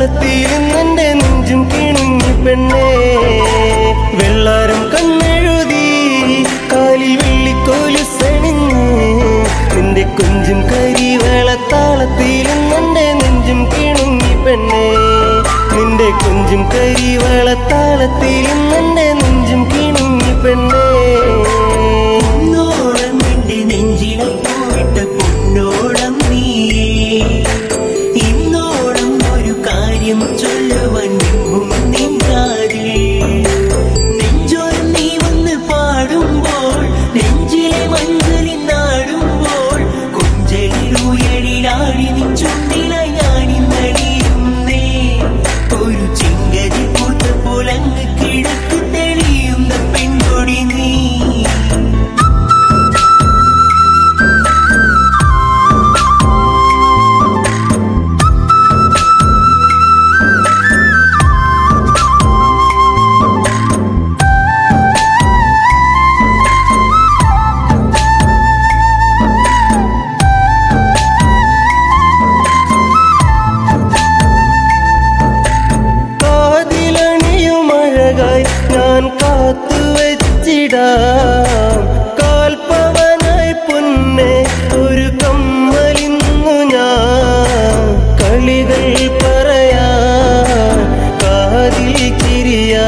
താളത്തിൽ നിന്റെ നെഞ്ചും കിണുങ്ങി പെണ്ണേ വെള്ളാരം കണ്ണെഴുതി കാലിൽ വെള്ളിക്കോലു സണിഞ്ഞ് നിന്റെ കുഞ്ചും കരിവേള താളത്തിൽ നിന്റെ നെഞ്ചും കിണുങ്ങി പെണ്ണേ നിന്റെ കുഞ്ചും കരിവേള താളത്തിൽ നിന്റെ നെഞ്ചും കിണുങ്ങി പെണ്ണേ പൊന്നോളം നിന്റെ നെഞ്ചിലെ പോയിട്ട് പൊന്നോളം നീ ഇന്നോളം ഒരു കാര്യം ചൊല്ലുവാൻ നിന്നും നിൻകാതിൽ നെഞ്ചോരം നീ വന്ന് പാടുമ്പോൾ നെഞ്ചിലെ മഞ്ചലിൽ നാടുമ്പോൾ കുഞ്ചലിൽ ഉയരിലാടി നിൻ ചുണ്ടില ഞാനിന്നടിയുന്നേ ഒരു ചിങ്കരി പൂത്ത പുലങ്ങ് കിടക്ക് തെളിയുന്ന പെൺകൊടി നീ കാതിലണിയുമഴകായി ഞാൻ കാത്തു വെച്ചിടാം കാൽപ്പവനായി പൊന്നെ ഒരു കമ്മലിന്നു ഞാൻ കളികൾ പറയാ കാതിൽ ചിരിയാ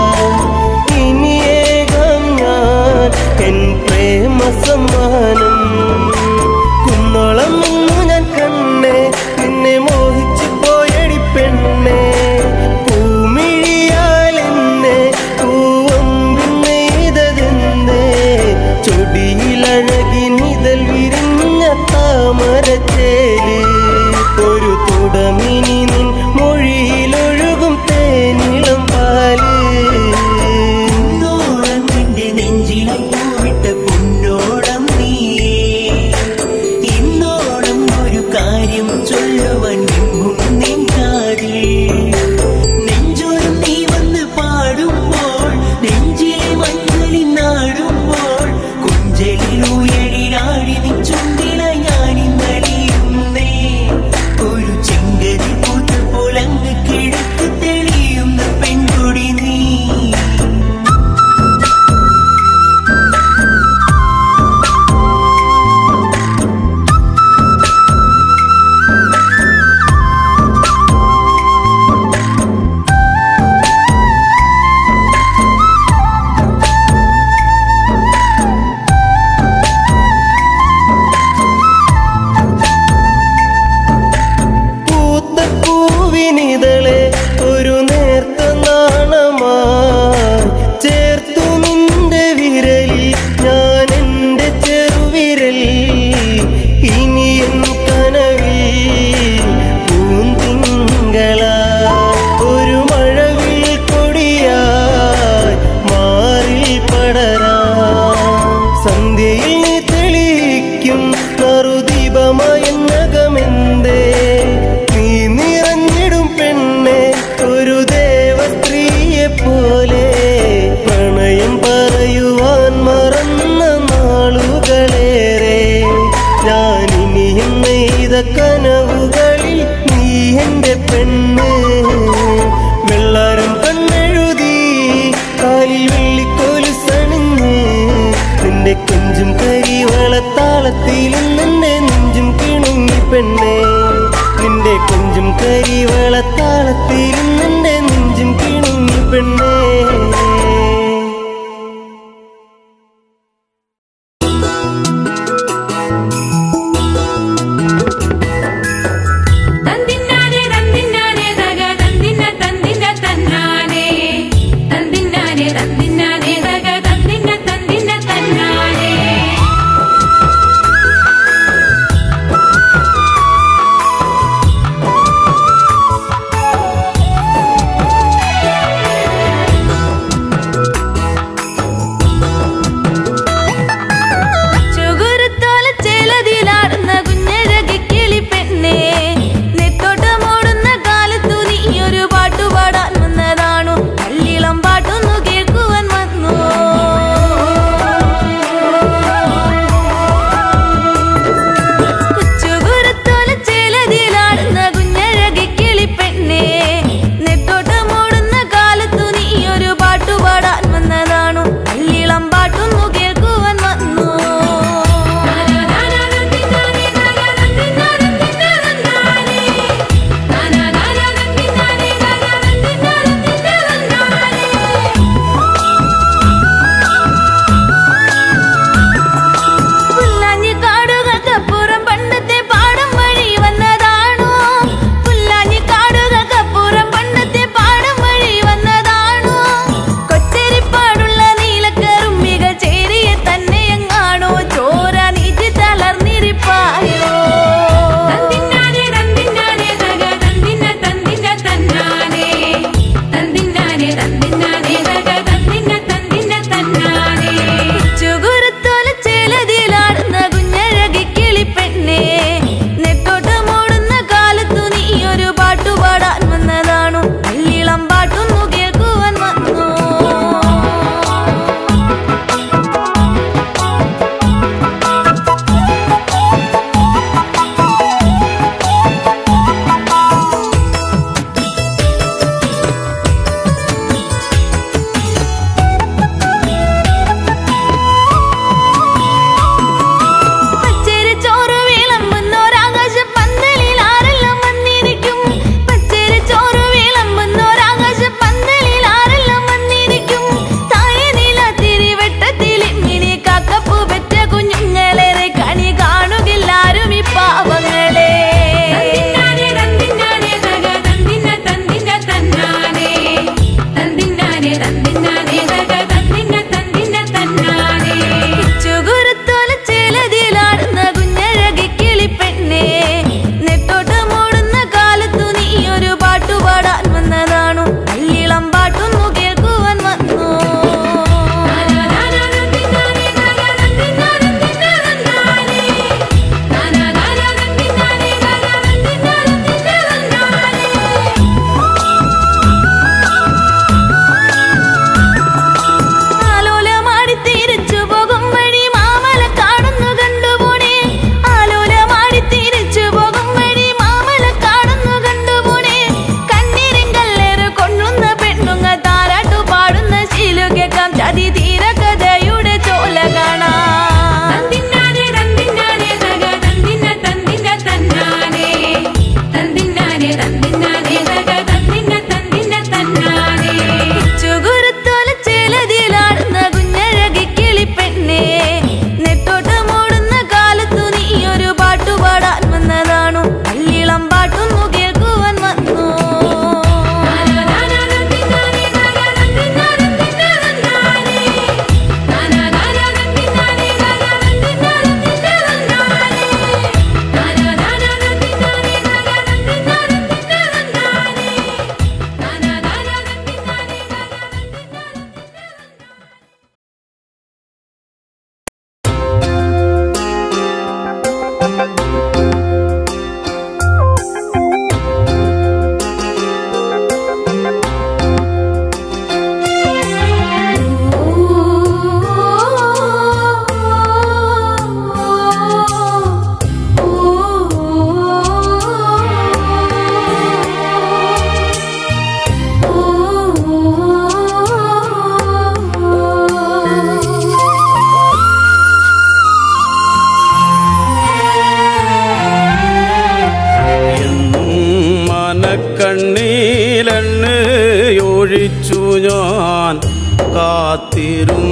ഇനിയേകം ഞാൻ എൻ പ്രേമ സമ്മാനം കുന്നോളം നിന്നു ഞാൻ കണ്ണേ നിന്നെ മോഹിച്ചു പോയടി പെണ്ണേ പൂമിഴിയാൽ എന്നെ പൂവമ്പിന്നെ ഇതതെന്തേ ചൊടിയിലഴകി നിതൽ വിരിഞ്ഞ താമരച്ചേല് ഒരു തുടമിനി നിൻ മൊഴിയിലൊഴുകും തേനിളം പാല് പൊന്നോളം നിന്റെ നെഞ്ചിലെ പൂവിട്ട പൊന്നോളം നീ ഇന്നോളം ഒരു കാര്യം ചൊല്ലുവാൻ നിന്നും നിൻകാതിൽ നെഞ്ചോരം നീ വന്ന് പാടുമ്പോൾ നെഞ്ചിലെ മഞ്ഞളിൽ നാടുമ്പോൾ കുഞ്ചലിൽ ഉയരിലാടി നിൻ ചുണ്ടില ഞാനിന്നടിയുന്നേ ഒരു ചെങ്കരി പൂത്ത പുലങ്ങ് കിടക്ക് തെളിയുന്ന പെൺകൊടി നീ പൂത്ത പൂവിനിതളെ ഒരു നേർത്ത നാണമാ ചേർത്തു നിന്റെ വിരലിൽ ഞാൻ എൻ്റെ ചെറുവിരൽ ഇനി എൻ കനവിൽ പൂന്തിങ്കളാ ഒരു മഴവിൽ കൊടിയായി മാറിൽ പടരാ സന്ധ്യയിൽ നീ തെളിയിക്കും നറുദീപമായെന്നകമെന്തേ നീ നിറഞ്ഞിടും പെണ്ണെ ഒരു ദേവസ്ത്രീയെ പോലെ പ്രണയം പറയുവാൻ മറന്ന നാളുകളേറെ ഞാനിനിയും നെയ്ത കനവുകളിൽ നീ എൻ്റെ പെണ്ണ് വെള്ളാരം കണ്ണെഴുതി കാലിൽ വെള്ളിക്കോല് സണിഞ്ഞ് നിന്റെ കൊഞ്ചും കരിവളത്താളത്തിലും നിന്റെ നെഞ്ചും കിണുങ്ങി പെണ്ണേ നിന്റെ കൊഞ്ചും കരിവളത്താളത്തിലും നിന്റെ നെഞ്ചും കിണുങ്ങി പെണ്ണേ തന്തിന്നാനെ തന്തിന്നാനെ തക തന്തിന്ന തന്തിന്ന തന്നാനെ തന്തിന്നാനെ തന്തിന്നാനെ തക തന്തിന്ന തന്തിന്ന തന്നാനെ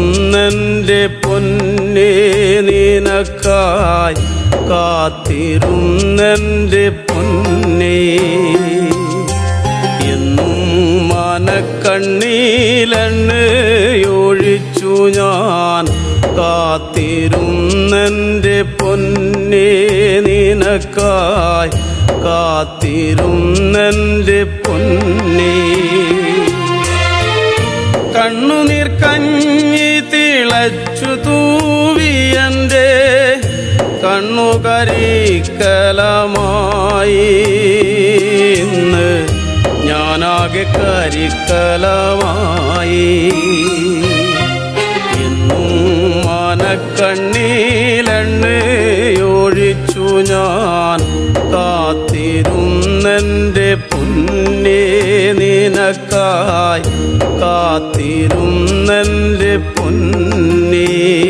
കാത്തിരുന്നെൻ്റെ പൊന്നെ നിനക്കായി കാത്തിരുന്നെൻ്റെ പൊന്നെ എന്നും മനക്കണ്ണീലെണ്ണയൊഴിച്ചു ഞാൻ കാത്തിരുന്നെൻ്റെ പൊന്നെ നിനക്കായി കാത്തിരുന്നെൻ്റെ പൊന്നെ കണ്ണുനീർ കഞ്ഞി തിളച്ചു തൂവിയൻ്റെ കണ്ണുകരിക്കലമായി ഇന്ന് ഞാനാകെ കരിക്കലമായി എന്നും മനക്കണ്ണീലെണ്ണയൊഴിച്ചു ഞാൻ കാത്തിരുന്നെൻ്റെ പൊന്നെ നിനക്കായി കാത്തിരുന്നെൻ്റെ പൊന്നേ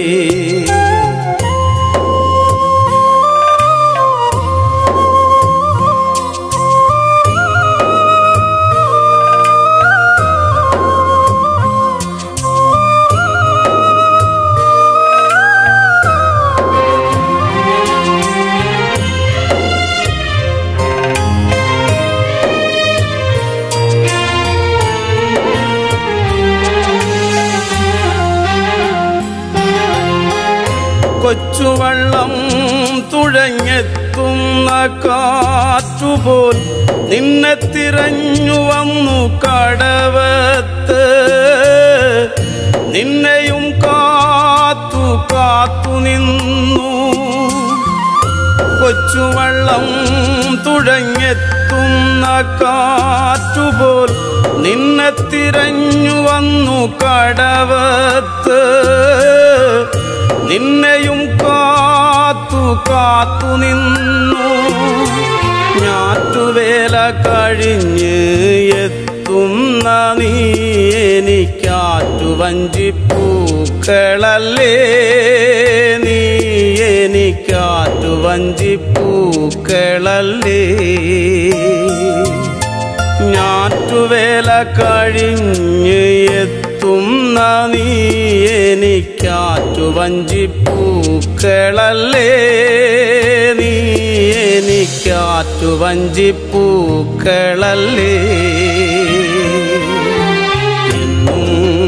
കൊച്ചുവള്ളം തുഴഞ്ഞെത്തുന്ന കാറ്റുപോൽ നിന്നെ തിരഞ്ഞു വന്നു കടവത്ത് നിന്നെയും കാത്തു കാത്തു നിന്നു കൊച്ചുവള്ളം തുഴഞ്ഞെത്തുന്ന കാറ്റുപോൽ നിന്നെ തിരഞ്ഞു വന്നു കടവത്ത് നിന്നെയും കാത്തു കാത്തു നിന്നു ഞാറ്റുവേല കഴിഞ്ഞ് എത്തുന്ന നീ എനിക്കാറ്റു വഞ്ചിപ്പൂക്കളല്ലേ നീ എനിക്കാറ്റു വഞ്ചിപ്പൂക്കളല്ലേ ഞാറ്റുവേല കഴിഞ്ഞ് എത്തുന്ന നീ എനിക്കാറ്റു വഞ്ചിപ്പൂക്കളല്ലേ നീ എനിക്കാറ്റു വഞ്ചിപ്പൂക്കളല്ലേ എന്നും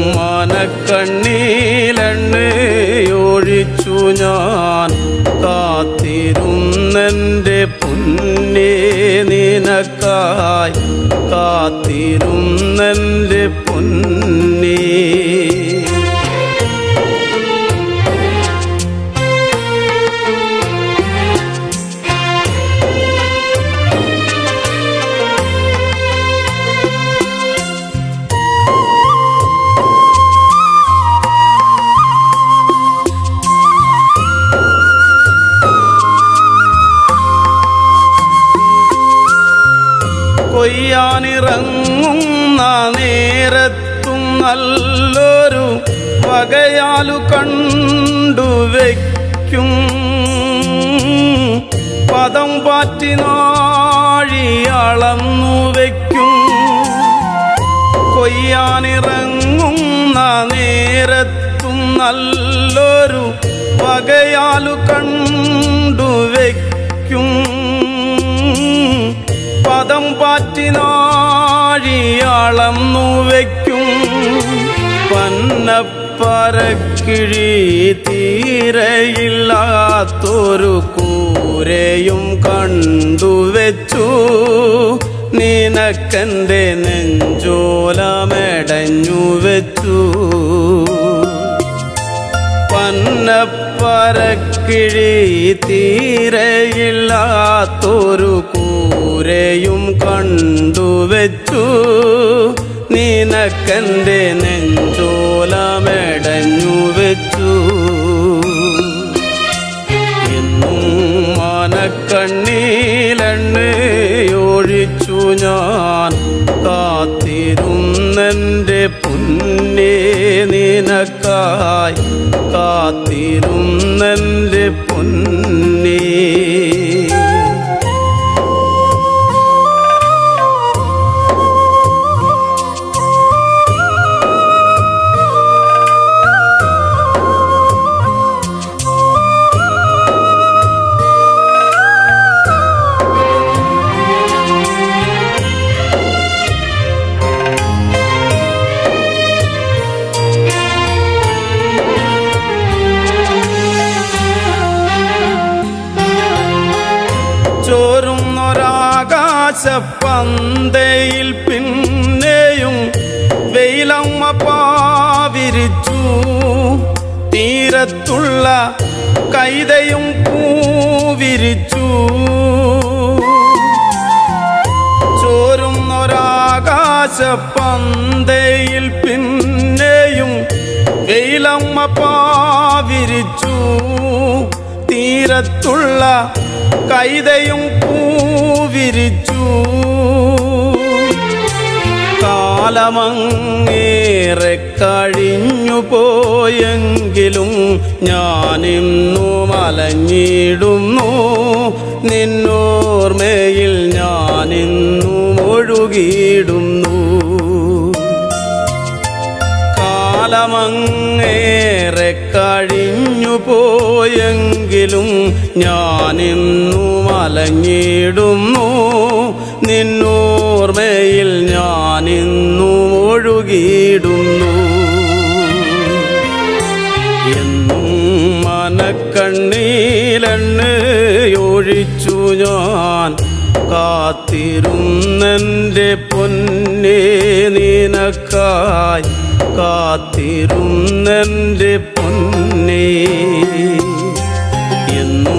മനക്കണ്ണീലെണ്ണയൊഴിച്ചു ഞാൻ കാത്തിരുന്നെൻ്റെ പൊന്നെ നിനക്കായി കാത്തിരുന്നെൻ്റെ പൊന്നേ കൊയ്യാനിറങ്ങുന്ന നേരത്തും നല്ലൊരു വകയാലു കണ്ടുവയ്ക്കും പദം പാറ്റി നാഴി അളന്നു വയ്ക്കും കൊയ്യാനിറങ്ങുന്ന നേരത്തും നല്ലൊരു വകയാലു കണ്ടുവയ്ക്കും പദം പാറ്റി നാഴിയാളന്നു വയ്ക്കും പന്നപ്പറക്കിഴി തീരയില്ലാത്തൊരു കൂരയും കണ്ടുവച്ചു നിനക്കെന്റെ നെഞ്ചോലമെടഞ്ഞു വെച്ചു പന്നപ്പറക്കിഴി തീരയില്ലാത്തൊരു കൂരയും കണ്ടുവച്ചു നിനക്കെന്റെ നെഞ്ചോലമെടഞ്ഞു വെച്ചു എന്നും മനക്കണ്ണീലെണ്ണയൊഴിച്ചു ഞാൻ കാത്തിരുന്നെൻ്റെ പൊന്നേ നിനക്കായി കാത്തിരുന്നെൻ്റെ പൊന്നേ ആകാശപ്പന്തയിൽ പിന്നെയും വെയിലമ്മ പാവിരിച്ചു തീരത്തുള്ള കൈതയും പൂവിരിച്ചു ചോരുന്നൊരാകാശപ്പന്തയിൽ പിന്നെയും വെയിലമ്മ പാവിരിച്ചു തീരത്തുള്ള കൈതയും പൂവിരിച്ചു കാലമങ്ങേറെ കഴിഞ്ഞു പോയെങ്കിലും ഞാനിന്നു മലഞ്ഞിടുന്നു നിന്നോർമ്മയിൽ ഞാനിന്നു ഒഴുകിയിടുന്നു കാലമങ്ങേറെ കഴിഞ്ഞു പോയെങ്കിലും ഞാനിന്നു മലഞ്ഞിടുന്നു നിന്നോർമ്മയിൽ ഞാനിന്നു ഒഴുകിയിടുന്നു എന്നും മനക്കണ്ണീലെണ്ണയൊഴിച്ചു ഞാൻ കാത്തിരുന്നെൻ്റെ പൊന്നേ നിനക്കായി കാത്തിരുന്നെൻ്റെ പൊന്നേ എന്നും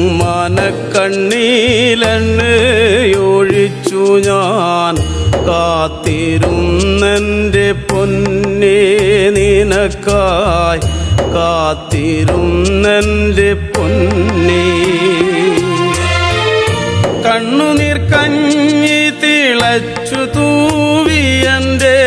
മനക്കണ്ണീലെണ്ണയൊഴിച്ചു ഞാൻ കാത്തിരുന്നെൻ്റെ പൊന്നേ നിനക്കായി കാത്തിരുന്നെൻ്റെ പൊന്നേ കണ്ണുനീർ കഞ്ഞി തിളച്ചു തൂവിയൻ്റെ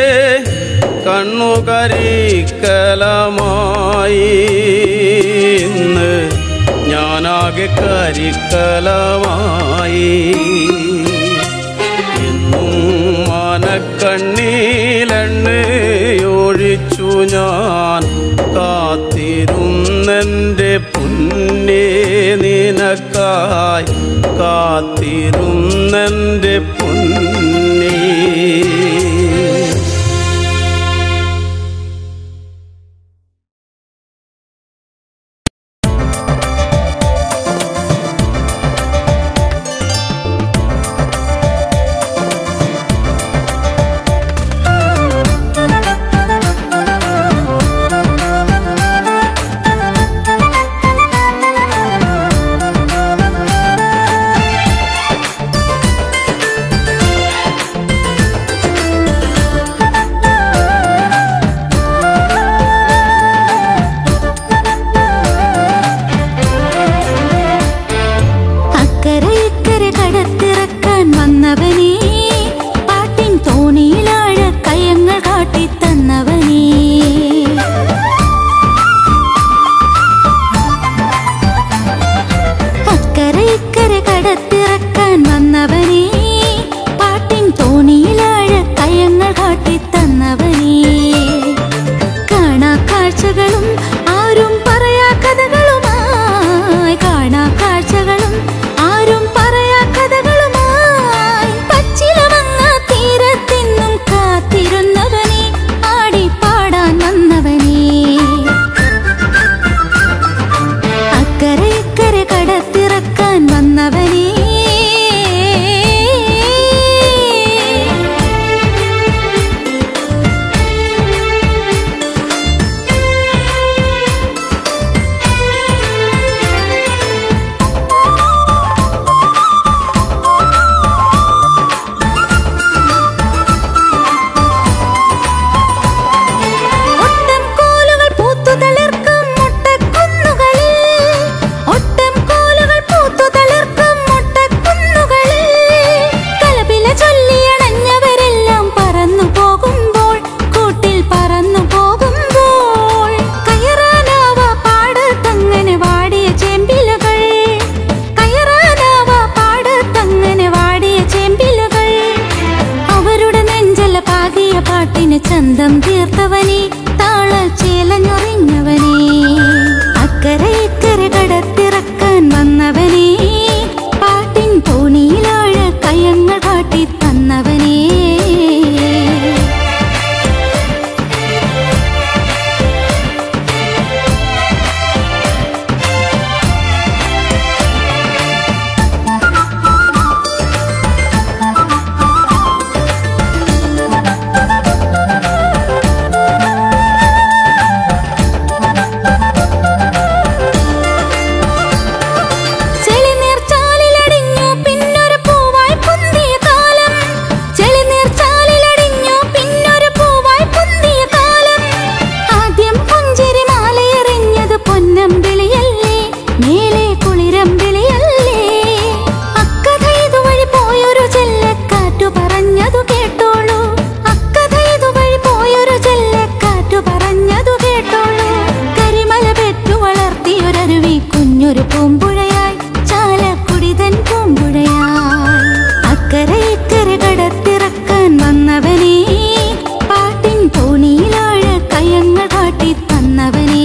കണ്ണുകരിക്കലമായി ഇന്ന് ഞാനാകെ കരിക്കലമായി എന്നും മനക്കണ്ണീലെണ്ണയൊഴിച്ചു ഞാൻ കാത്തിരുന്നെൻ്റെ പൊന്നേ നിനക്കായി കാത്തിരുന്നെൻ്റെ പൊന്നേ ും നിന്നൊരു പൂമ്പുഴയായി ചാലക്കുടിതൻ പൂമ്പുഴയായി അക്കരെ ഇക്കരെ കടത്തിറക്കാൻ വന്നവനേ പാട്ടിൻ തോണിയിലാഴ കയങ്ങൾ കാട്ടി തന്നവനേ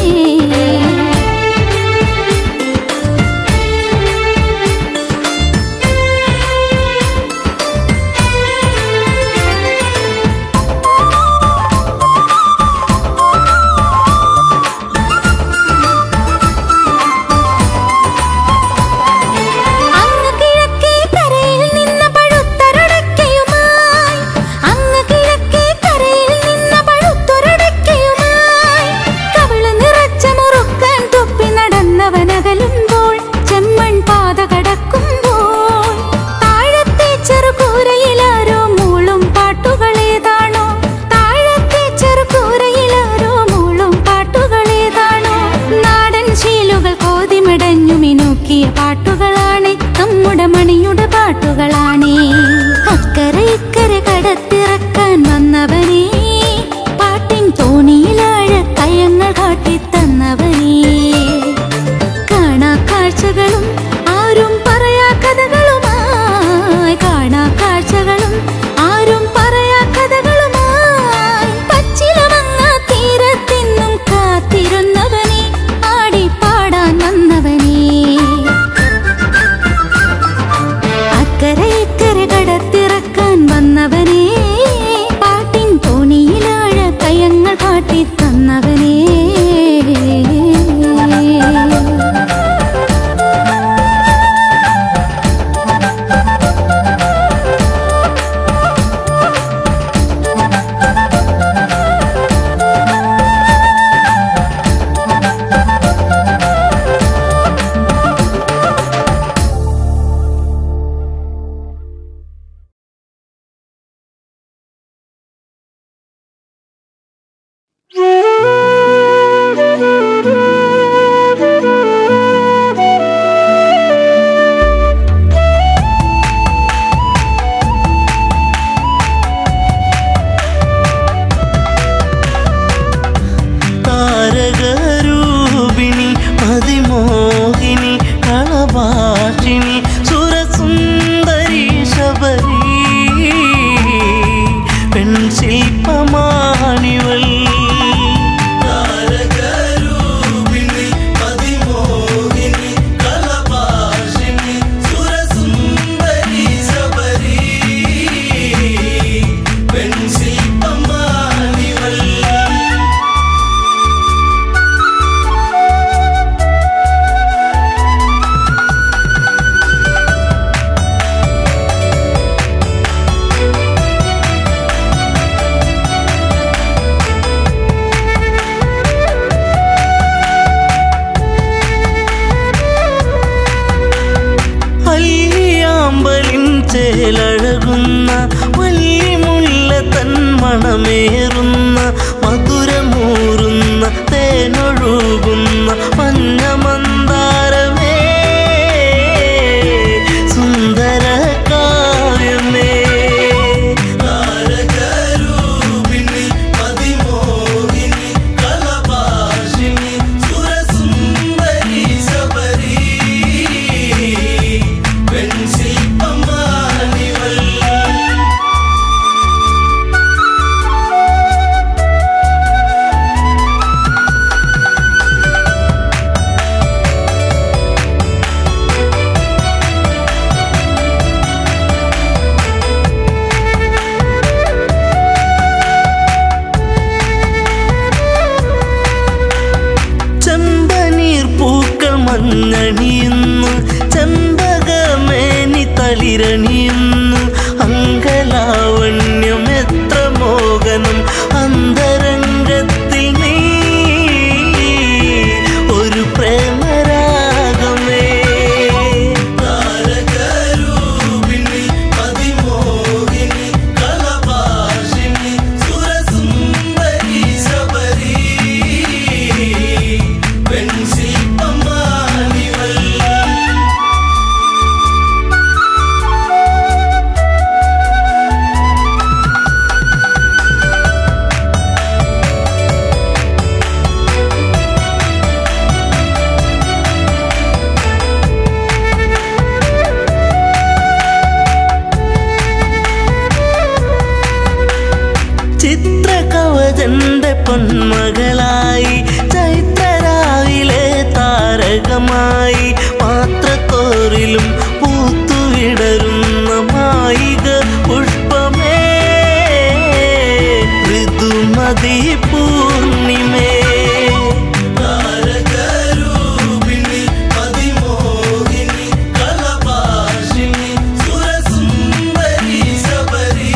അങ്ങ് കിഴക്കേ കരയിൽ നിന്ന പഴുത്തൊരടക്കയുമായി അങ്ങ് കിഴക്കേ കരയിൽ നിന്ന പഴുത്തൊരടക്കയുമായി കവിള് നിറച്ച മുറുക്കാൻ തുപ്പി നടന്നവനകലുമ്പോൾ ചെമ്മൺ പാത കടക്കുമ്പോൾ താഴത്തെ ചെറുകൂരയിലാരോ മൂളും പാട്ടുകളേതാണോ താഴത്തെ ചെറുകൂരയിലാരോ മൂളും പാട്ടുകളേതാണോ നാടൻ ശീലുകൾ കോതിമിടഞ്ഞു മിനുക്കിയ പാട്ടുകളാണ് നമ്മുടെ മണിയുടെ പാട്ടുകളാണ് അക്കരെ ഇക്കരെ കടത്തിറക്കാൻ വന്നവനേ പാട്ടിൻ തോണിയിലാഴ കയങ്ങൾ കാട്ടിത്തന്നവനേ കാണാ കാഴ്ചകളും ആരും പറയാ കഥകളുമായി കാണാ കാഴ്ചകളും ആരും പറയാ കഥകളുമായി പച്ചിലമങ്ങ തീരത്തെന്നും കാത്തിരുന്നവനെ ആടി പാടാൻ വന്നവനേ അക്കരെ ഇക്കരെ കടത്തിറക്കാൻ വന്നവനേ പാട്ടിൻ തോണിയിലാഴ കയങ്ങൾ കാട്ടി തന്നവനേ താരകരൂപിണി അതിമോഹിനി കളഭാഷിണി സുരസുന്ദരി ശബരി പെൺശില്പമാണിവൾ താരകരൂപിണി അതിമോഹിനി കളഭാഷിണി സുരസുന്ദരി ശബരി പെൺശില്പമാണിവൾ അല്ലിയാമ്പലിൻ ചേലഴകുന്ന വല്ലിമുല്ല തൻ മണമേറുന്ന മധുരമൂറുന്ന തേനൊഴുകുന്ന മഞ്ഞമന്താരമേ സുന്ദര കാവ്യമേ താരകരൂപിണി അതിമോഹിനി കളഭാഷിണി സുരസുന്ദരി ശബരി പെൺശില്പമാണിവൾ ചെമ്പനീർ പൂക്കൾ മഞ്ഞണിയുന്നു ചെമ്പകമേനി തളിരണിയുന്നു അങ്കലാവണ്യം എത്ര മോഹനം അന്തരംഗത്തിൽ നീ ഒരു പ്രേമരാഗമേ താരകരൂപിണി അതിമോഹിനി കളഭാഷിണി സുരസുന്ദരി ശബരി പെൺശില്പമാണിവൾ പൊന്മകളായി ചൈത്രരാവിലെ താരകമായി പാത്രത്തോറിലും പൂത്തുവിടരുന്ന മായിക പുഷ്പമേ ഋതുമതി പൂർണിമേ താരകരൂപിണി അതിമോഹിനി കലഭാഷിണി സുരസുന്ദരി ശബരി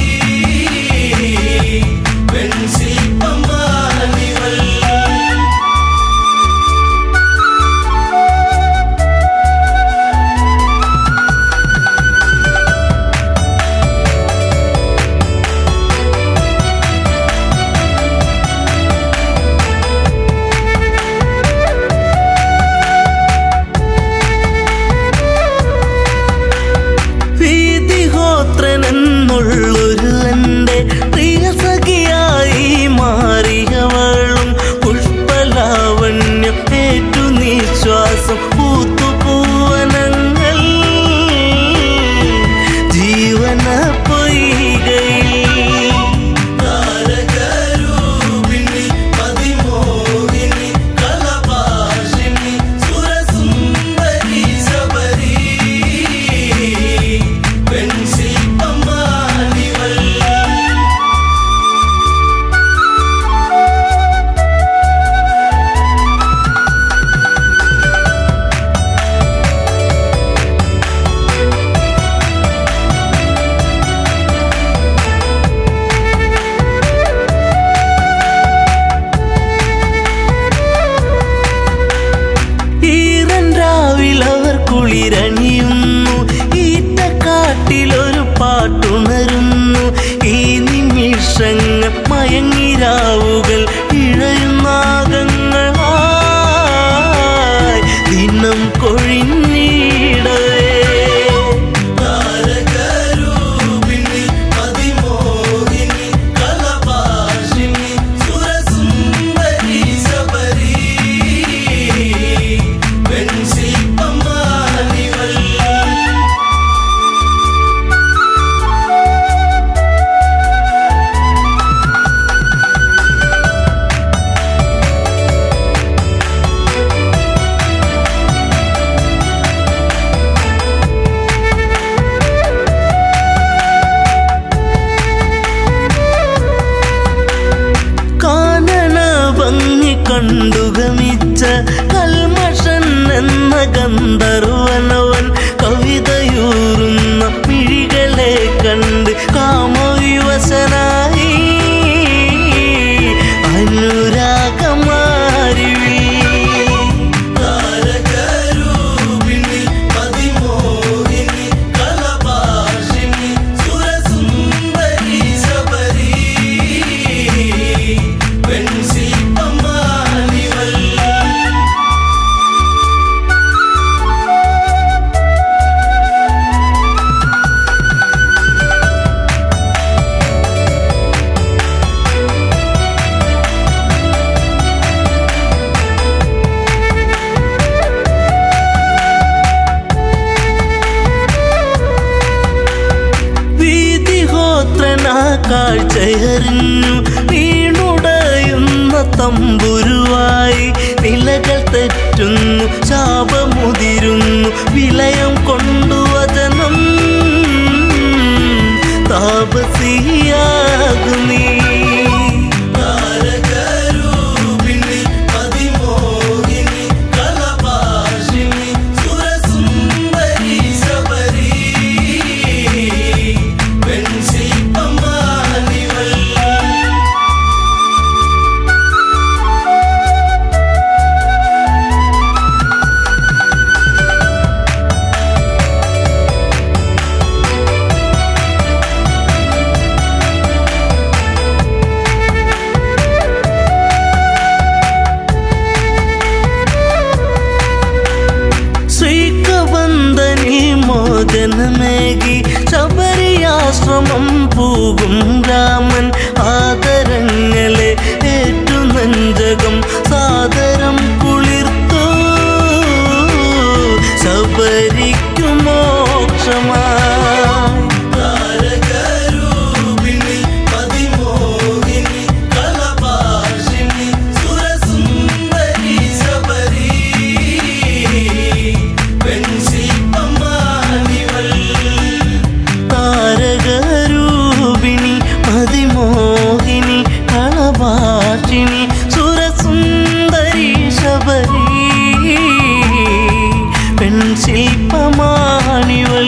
വെൺശില്പമാണിവൾ വീതിഹോത്രനെന്നുള്ളൊരു എൻ്റെ പ്രിയസഖിയായി മാറിയവളും പുഷ്പലാവണ്യം ഏറ്റു നിശ്വാസം പൂത്തുപൂവനങ്ങൾ ജീവന പൊയ്കയിൽ താരകരൂപിണി അതിമോഹിനി കലഭാഷിണി സുരസുന്ദരി ശബരി വെൺശില്പമാണിവൾ ഈറൻ രാവിലവർ കുളിരണിയുന്നു ഈറ്റക്കാട്ടിലൊരു പാട്ടുണരുന്നു ഈ നിമിഷങ്ങൾ മയങ്ങിരാവുകൾ ഇഴയുന്നാകങ്ങളായി ദിനം കൊഴിഞ്ഞിടവേ താരകരൂപിണി അതിമോഹിനി കലഭാഷിണി സുരസുന്ദരി ശബരി വെൺശില്പമാണിവൾ കാനന ഭംഗി കണ്ടുഗമിച്ച കൽമഷൻ എന്ന ഗന്ധർവനവൻ കവിതയൂറുന്ന മിഴികളെ കണ്ട് കാമവിവശനായി അനുരാഗമാരിവിൽ താരകരൂപിണി അതിമോഹിനി കലഭാഷിണി സുരസുന്ദരി ശബരി വെൺശില്പമാണിവൾ വീതിഹോത്രനാ കാഴ്ചയറിഞ്ഞു വീണുടയുന്ന തമ്പുരുവായി നിലകൾ തെറ്റുന്നു ശാപമുതിരുന്നു വിലയം കൊണ്ടു വചനം താപസിയാകുന്നീ താരകരൂപിണി അതിമോഹിനി കലഭാഷിണി സുരസുന്ദരി ശബരി വെൺശില്പമാണിവൾ ശ്രീകബന്ധനിൽ മോചനമേകി ശബരിയാശ്രമം പോകും രാമൻ ആദരങ്ങളെ ഏറ്റു നെഞ്ചകം സാദരം കുളിർത്തു ശബരിക്കു മോക്ഷമായി താരകരൂപിണി അതിമോഹിനി കലഭാഷിണി ശില്പമാണിവൾ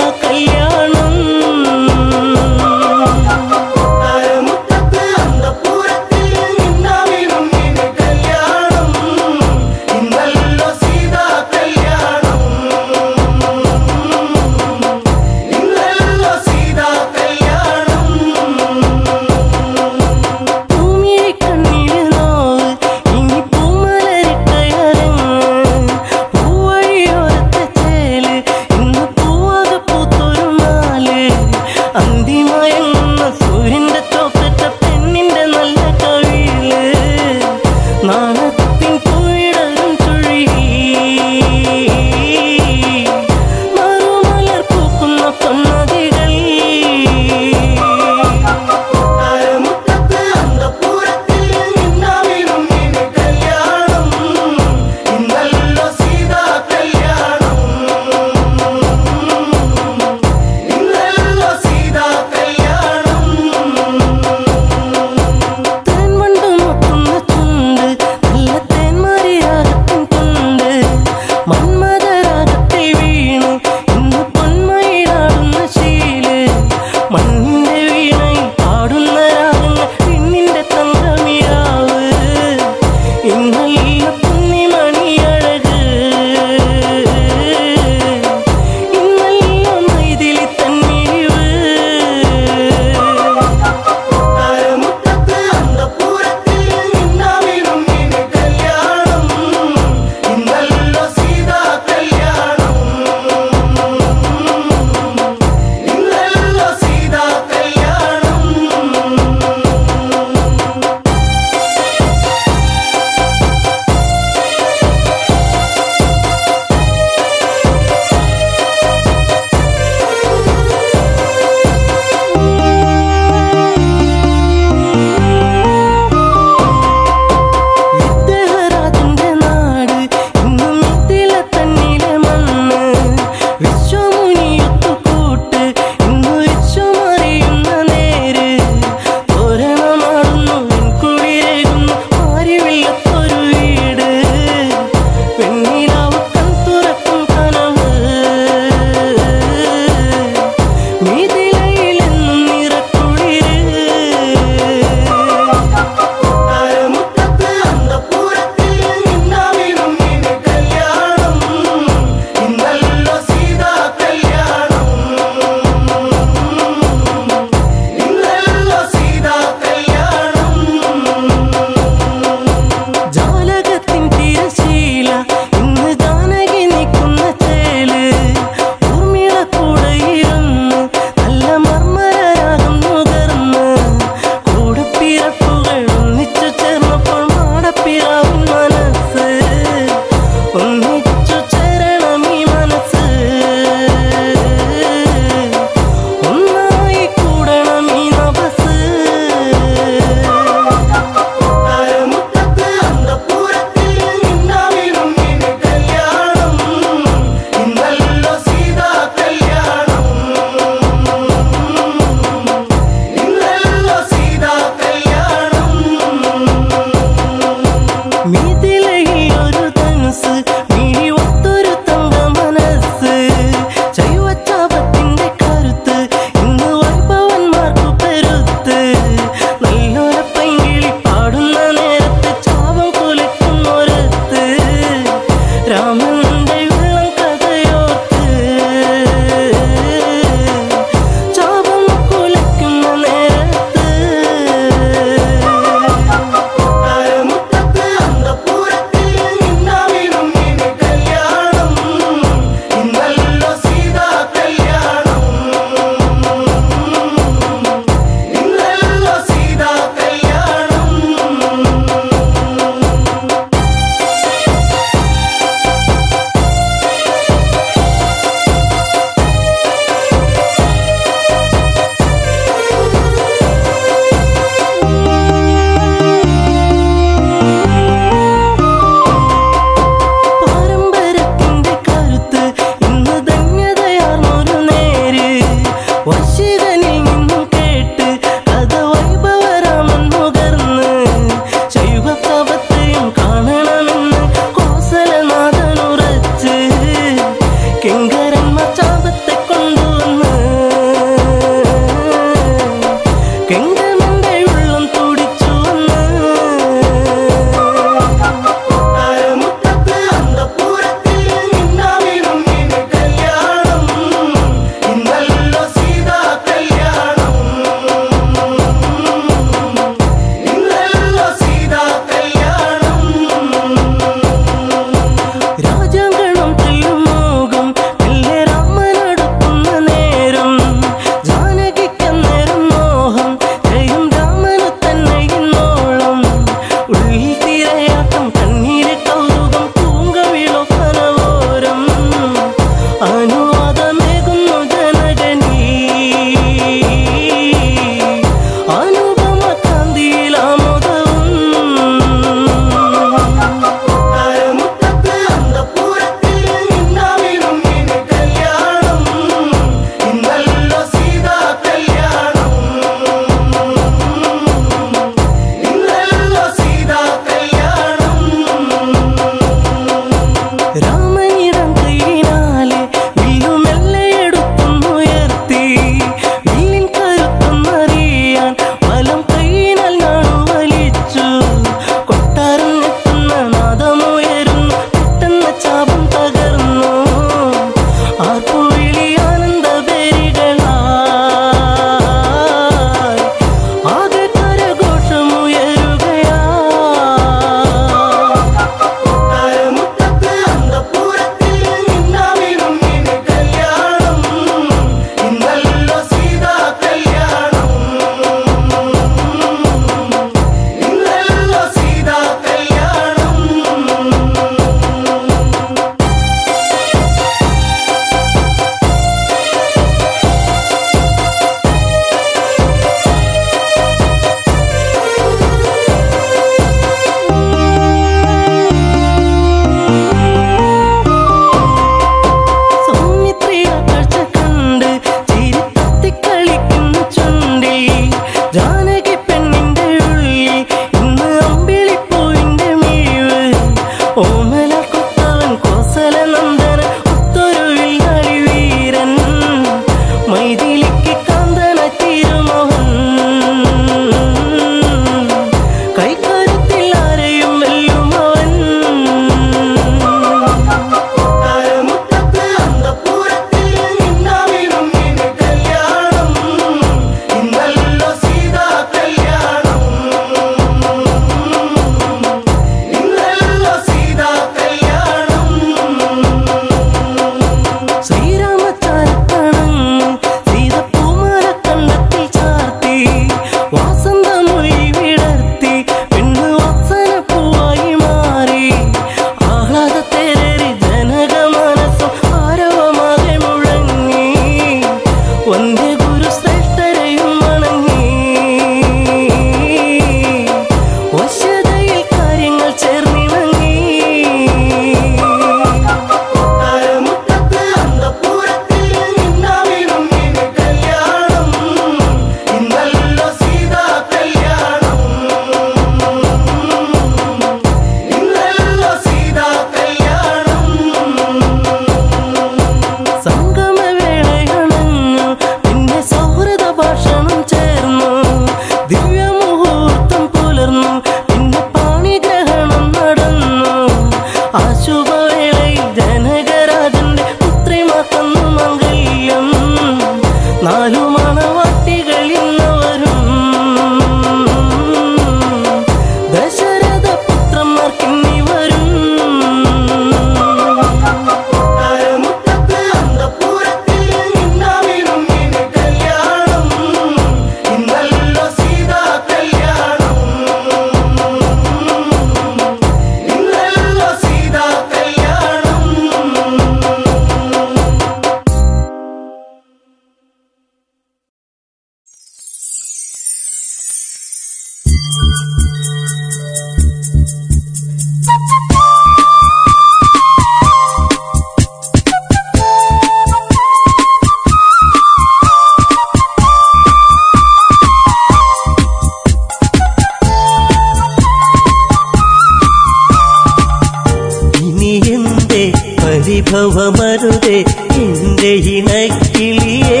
പരിഭവമരുതേ എന്റെ ഇണക്കിളിയേ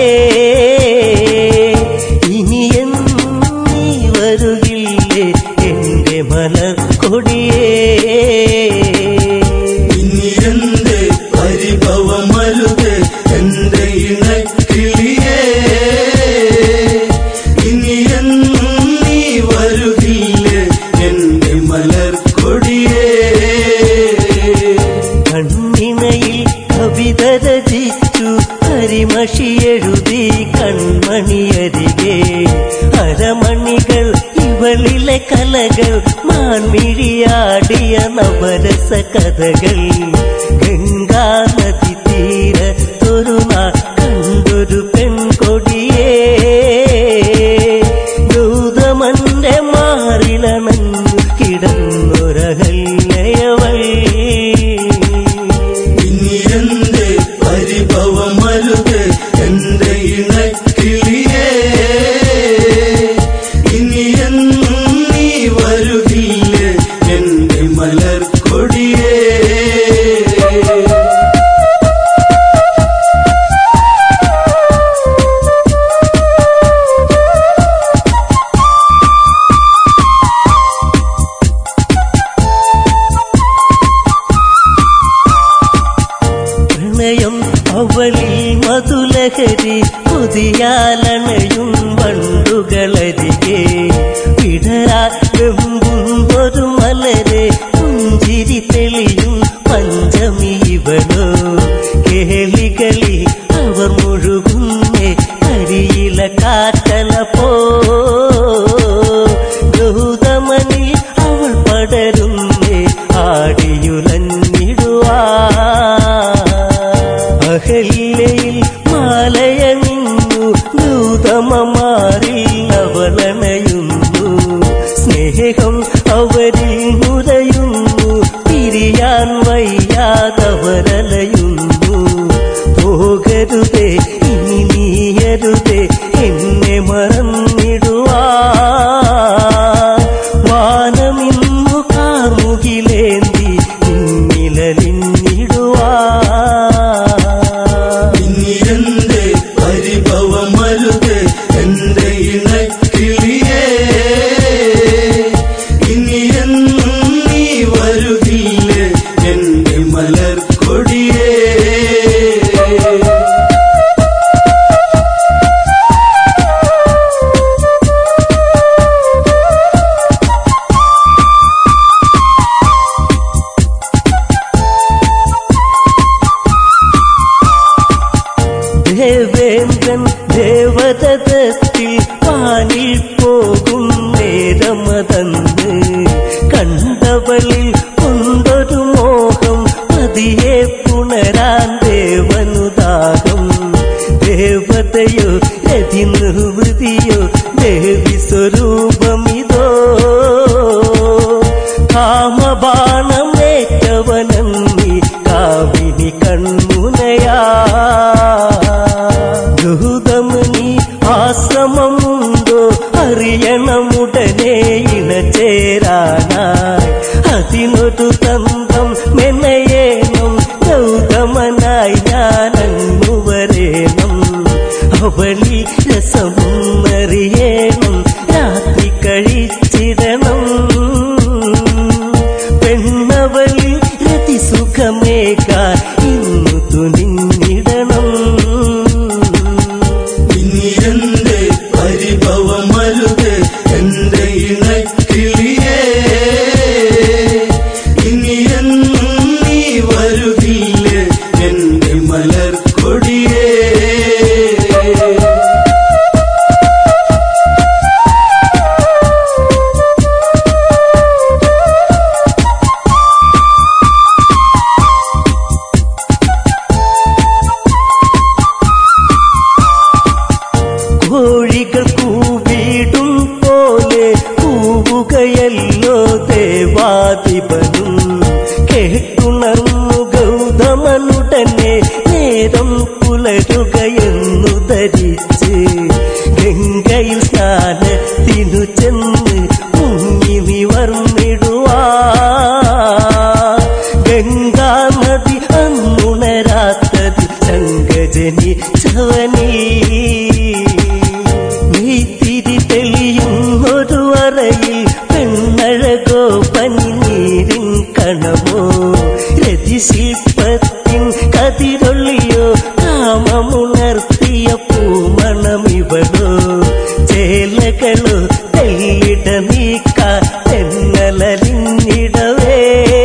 ഇനി എന്നീ വരുകില്ലേ എന്റെ മലക്കൊടിയേ ഇനി എന്റെ പരിഭവമരുത് എന്റെ ഇണക്കിളിയേ ഇനി എന്നും നീ വരുകില്ലേ എന്റെ മലർക്കൊടിയേ കണ്ണിണയിൽ കവിത രചിച്ചു കരിമഷി എഴുതി കൺമണിയരികെ അരമണികൾ ഇവളിലെ കലകൾ മാൻമിഴിയാടിയ നവരസ കഥകൾ ഗംഗാ നദി തീരത്തൊരു നാൾ കണ്ടൊരു പെൺകൊടിയേ ഗൗതമന്റെ മാറിലണഞ്ഞു കിടന്നൊരഹല്യവൾ ഇനി എന്റെ പരിഭവമരുത് എന്റെ ഇണക്കിളിയേ ഇനി എന്നും നീ വരുകില്ലേ എന്റെ മലർക്കൊടിയേ പ്രണയം അവളിൽ മധുലഹരി പുതിയാലണയും വണ്ടുകളരികെ വിടരാ വെമ്പുന്നൊരു മലരെ പുഞ്ചിരി തെളിയും പഞ്ചമി ഇവളോ കേളികളി അവർ മുഴുകുന്നേ കരിയില കാറ്റല പോ ഗൗതമനിൽ അവൾ പടരുന്നേ ആടിയുലഞ്ഞിടുവാ അഹല്യയിൽ മാലയണിഞ്ഞു ഗൗതമമാരിൽ അവളണയുന്നു സ്നേഹം അവരിൽ നുരയുന്നു തിരിയാൻ വയ്യാതവരലയുന്നു പോകരുതേ ഇനി നീയരുതേ എന്നെ മറന്നിടുവാ വാനമിന്നു കാർമുകിലേന്തി നിന്നിലലിഞ്ഞിടുവാ ഇനി എന്റെ പരിഭവമരുത് എന്റെ ഇണക്കിളിയേ ഇനി എന്നും നീ വരുകില്ലേ എന്റെ മലർക്കൊടിയേ ദേവേന്ദ്രൻ ദേവതത്തിൽ പാനിൽ പോകും നേരമതന്ന് കണ്ടവളിൽ കൊണ്ടൊരു മോഹം പതിയെ പുണരാൻ ദേവനുദാഹം ദേവതയോ രതി നിർവൃതിയോ ദേവി സ്വരൂപമിതോ കാമബാണമേറ്റവനന്നി കാവിനി കൺമുനയാ ഗൗതമനി ആശ്രമമുണ്ടോ അറിയണമുടനെ ഇണചേരാനായി അതിനൊരു തന്ത്രം മെനയേണം ഗൗതമനായി ഞാനങ്ങു വരേണം അവളി രസമറിയേണം രാത്രി കഴിച്ചിടണം പെണ്ണവളിൽ രതി സുഖമേകാൻ ഇന്നു തുനിഞ്ഞിടണം ഇനി എന്റെ പരിഭവമരുത് എന്റെ ഇണക്കിളിയേ ഇനി എന്നും നീ വരുകില്ലേ എന്റെ മലർക്കൊടിയേ കോഴികൾ കൂവിടും പോലെ കൂവുകയല്ലോ ദേവാധിപനും കേട്ടുണർന്നു ഗൗതമനുടനെ നേര കതിരൊള്ളിയോ കാമമുണർത്തിയ പൂമണമിവളോ ചേലകളോ തെല്ലിട നീക്ക തെന്നലിഞ്ഞിടവേ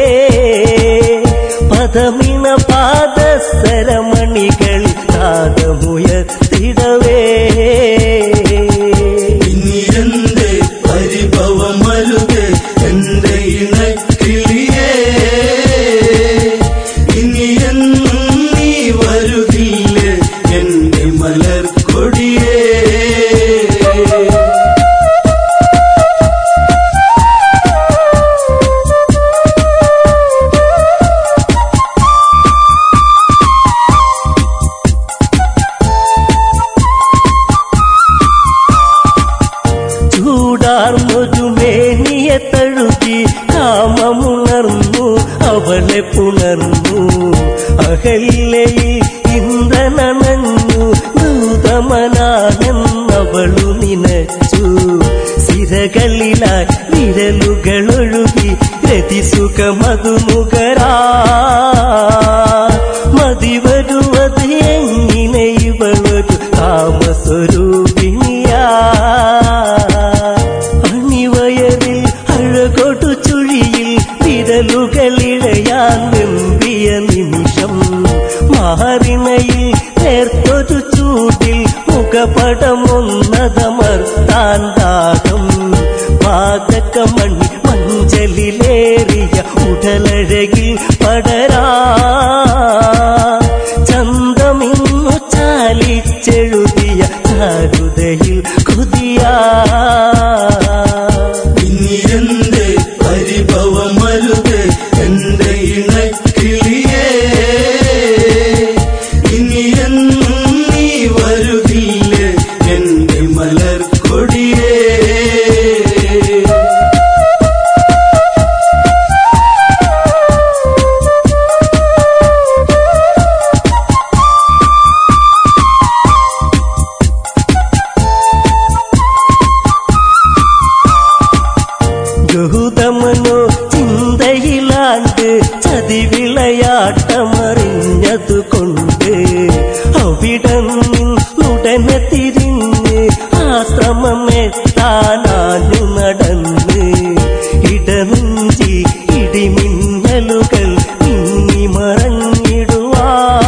പദമിണ പാദസരമണികൾ നാദമുയർത്തിടവേ ഇനി എന്റെ പരിഭവമരുത് എന്റെ ഇണക്കിളിയേ ഇനി എന്നും നീ വരുകില്ലേ എന്റെ മലർ കൊടിയേ ചൂടാർന്നൊരു മേനിയെ തഴുകി കാമമുണർന്നു അവളെ പുണർന്നു അഹല്യയിൽ ഇന്ദ്രനണഞ്ഞു ദൂതമനാണെന്നവളു നിനച്ചു സിരകളിലായി വിരലുകളൊഴുകി രതിസുഖമതു നുകരാ മതിവരുവത് എങ്ങനെ ഇവളൊരു കാമസ്വരൂപിണിയാ അണിവയറിൽ അഴകൊടു ചുഴിയിൽ വിരലുകളിഴയാൻ വെമ്പിയ നിമിഷം മാറിണയിൽ നേർത്തൊരു ചൂടിൽ മുഖപടമൊന്നതമർത്താൻ ദാഹം പാതകമണി മഞ്ചലിലേറിയ ഉടലഴകിൽ പടരാ ചന്തമിന്നു ചാലിച്ചെഴുതിയ ചാരുതയിൽ കുതിയാ ഇനി എന്റെ പരിഭവമരുത് എന്റെ ഇണക്കിളിയേ ഇനി എന്നും നീ വരുകില്ലേ എന്റെ മലർ കൊടിയേ ഗൗതമനോ ചിന്തയിലാണ്ട് ചതിവിളയാട്ടമറിഞ്ഞതുകൊണ്ട് അവിടന്നുടനെ തിരിഞ്ഞ് ആശ്രമമെത്താനാഞ്ഞു നടന്ന് ഇടനെഞ്ചി ഇടിമിന്നലുകൾ മിന്നി മറഞ്ഞിടുവാ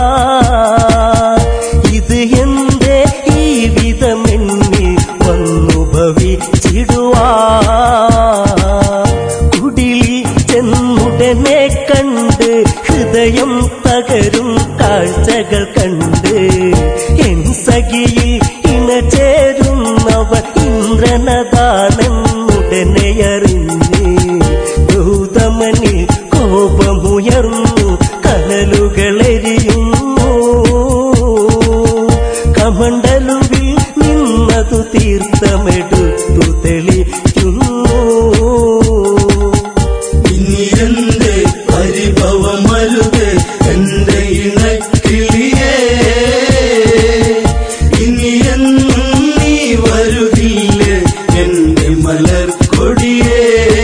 ഇത് എന്റെ ഈ വിധമെന്നിൽ വന്നു ഭവിച്ചിടുവാ കുടിലിൽ ചെന്നുടനെ കണ്ട് ഹൃദയം തകരും കാഴ്ചകൾ കണ്ട് എൻ സഖിയിൽ ഇണചേരുന്നവർ ഇന്ദ്രനതാണെന്നുടനെ അറിഞ്ഞ് ഗൗതമനിൽ കോപമുയർന്നു കനലുകളെരിയുന്നു കമണ്ടലുവിൽ നിന്നതു തീർത്ഥമെടുത്തു തെളിക്കുന്നു ഇനി എന്റെ പരിഭവമരുത് എന്റെ ഇണക്കിളിയേ ഇനി എന്നും നീ വരുകില്ലേ എന്റെ മലർ കൊടിയേ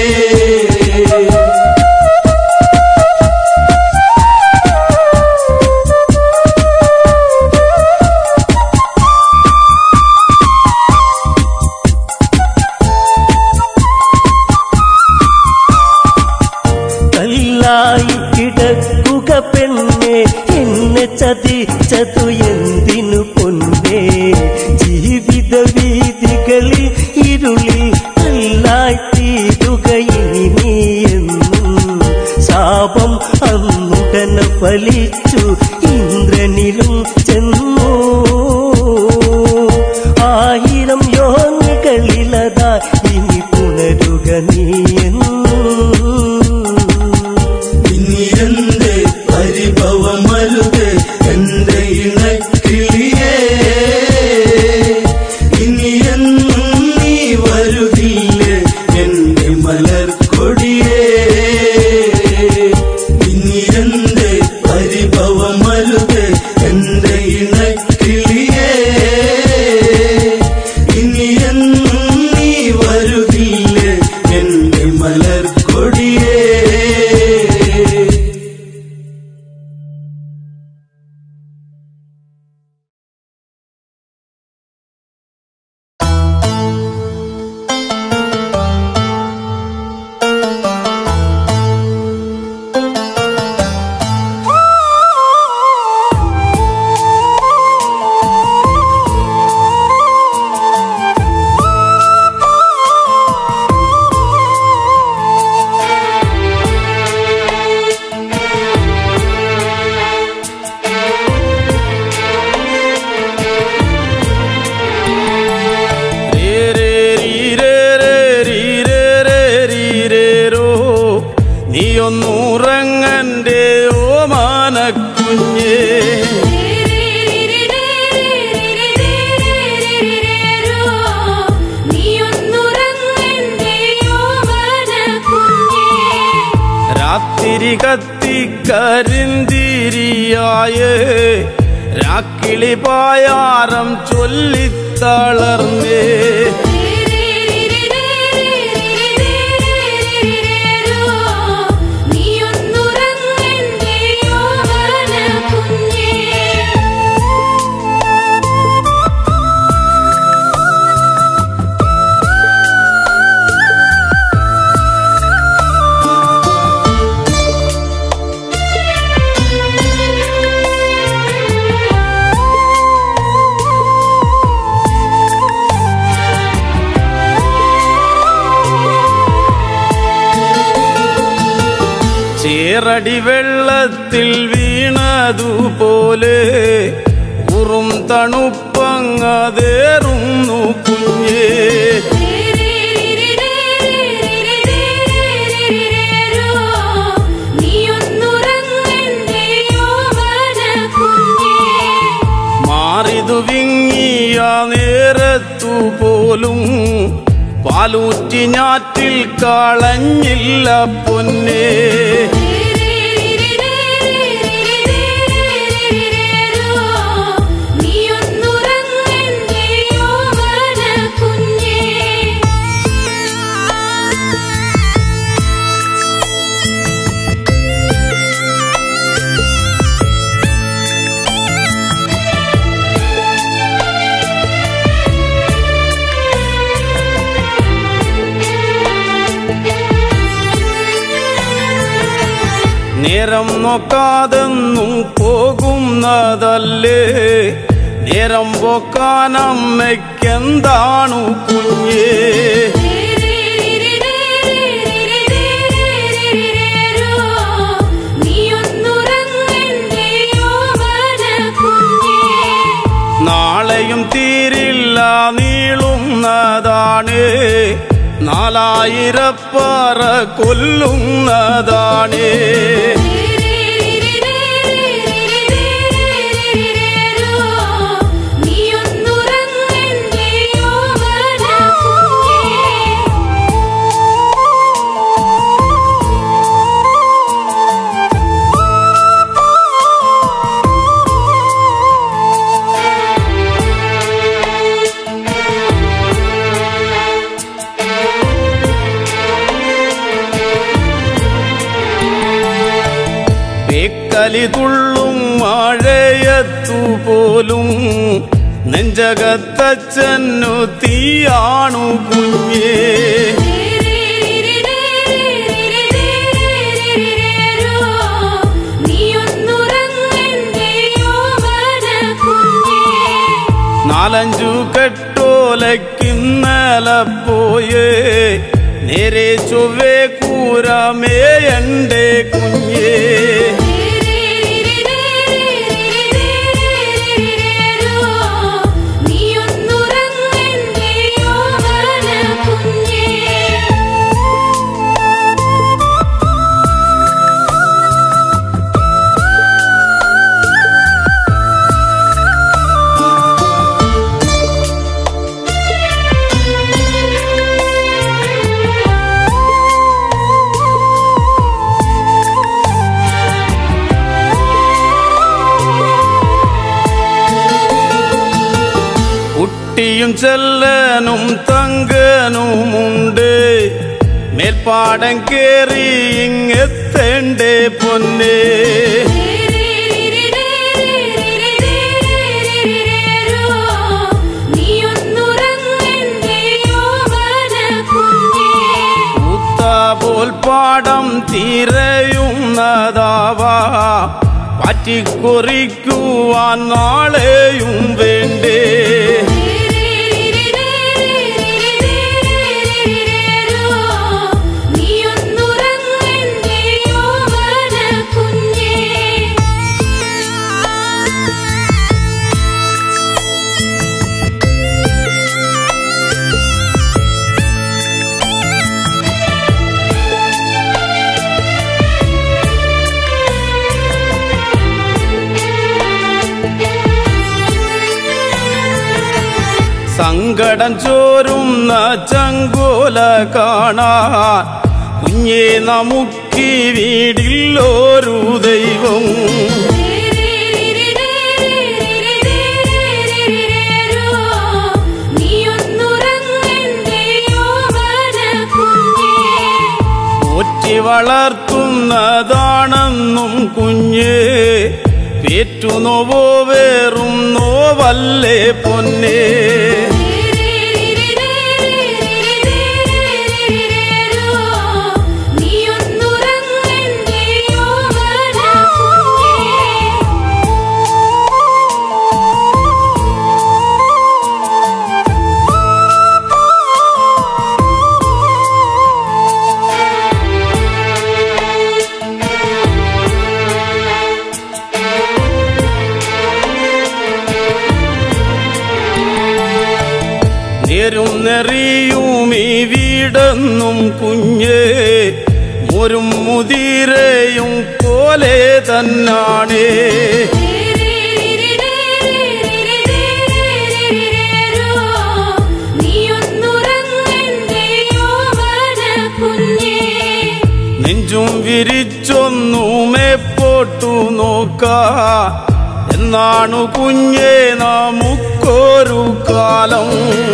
കല്ലായി കിടക്കുക പെണ്ണെ എന്നെ ചതിച്ചതു എന്തിനു പൊന്നെ ജീവിത വീതികളിൽ ഇരുളിൽ കല്ലായി തീരുക ഇനി നീ എന്നും ശാപം അന്നുടനെ ഫലിച്ചു ഇന്ദ്രനിലും ചെന്നു ആയിരം യോനികളിലതാ ഇനി പുണരുക നീ എന്നും ഇനി എന്റെ പരിഭവമരുത് എന്റെ ഇണക്കിളിയേ ഇനി എന്നും നീ വരുകില്ലേ എന്റെ മലർ കൊടിയേ ഇനി എന്റെ പരിഭവമരുത് എന്റെ ഇണക്കിളിയേ ഇനി എന്നും നീ വരുകില്ലേ എന്റെ മലർ കൊടിയേ കുഞ്ഞേ രാത്തിരി കത്തിക്കരിന്തിരിയായേ രാക്കിളി പായാരം ചൊല്ലിത്തളർന്നേ ചേറടി വെള്ളത്തിൽ വീണതുപോലെ ഉറും തണുപ്പങ്ങതേറുന്നു കുഞ്ഞേ മാറിതു വിങ്ങിയ നേരത്തു പോലും പാലൂറ്റി ഞാറ്റിൽ കളഞ്ഞില്ല പൊന്നേ നേരം നോക്കാതെന്നും പോകുന്നതല്ലേ നേരം പോക്കാൻ അമ്മയ്ക്കെന്താണു കുഞ്ഞേ നാളെയും തീരില്ല നീളുന്നതാണ് നാലായിരപ്പറ കൊല്ലുന്നതാണ് പേക്കലി തുള്ളും മഴയത്തു പോലും നെഞ്ചകത്തച്ഛനു തീയാണു കുഞ്ഞേ നാലഞ്ചു കെട്ടോലക്കിന്നല പോയേ നേരെ ചൊവ്വേ കൂരമേയണ്ടേ കുഞ്ഞേ കുട്ടിയും ചെല്ലനും തങ്കനുമുണ്ട് മേൽപ്പാടം കേറി ഇങ്ങെത്തേണ്ടേ പൊന്നേ പൂത്ത പോൽ പാടം തീരയുന്നതാവാ പറ്റിക്കുറിക്കുവാൻ നാളെയും വേണ്ടേ സങ്കടം ചോരുന്ന ചങ്കോല കാണാൻ കുഞ്ഞേ നമുക്കി വീടില്ലൊരു ദൈവം പോറ്റി വളർത്തുന്നതാണെന്നും കുഞ്ഞേ പേറ്റു നോവോ വേറും നോവല്ലേ പൊന്നേ നേരും നെറിയും ഈ വീടെന്നും കുഞ്ഞേ മുരും മുതിരയും പോലെ തന്നാണേ നെഞ്ചും വിരിച്ചൊന്നുമേ പോട്ടു നോക്ക എന്നാണു കുഞ്ഞേ നമുക്കൊരു കാലം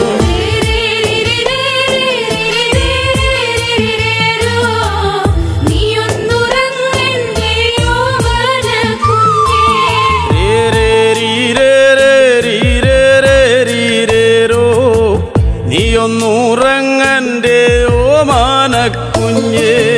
രേ രേ രീ രേ രേ രീ രേ രേ രീ രേ രോ നീയൊന്നുറങ്ങന്റെ ഓമാന കുഞ്ഞേ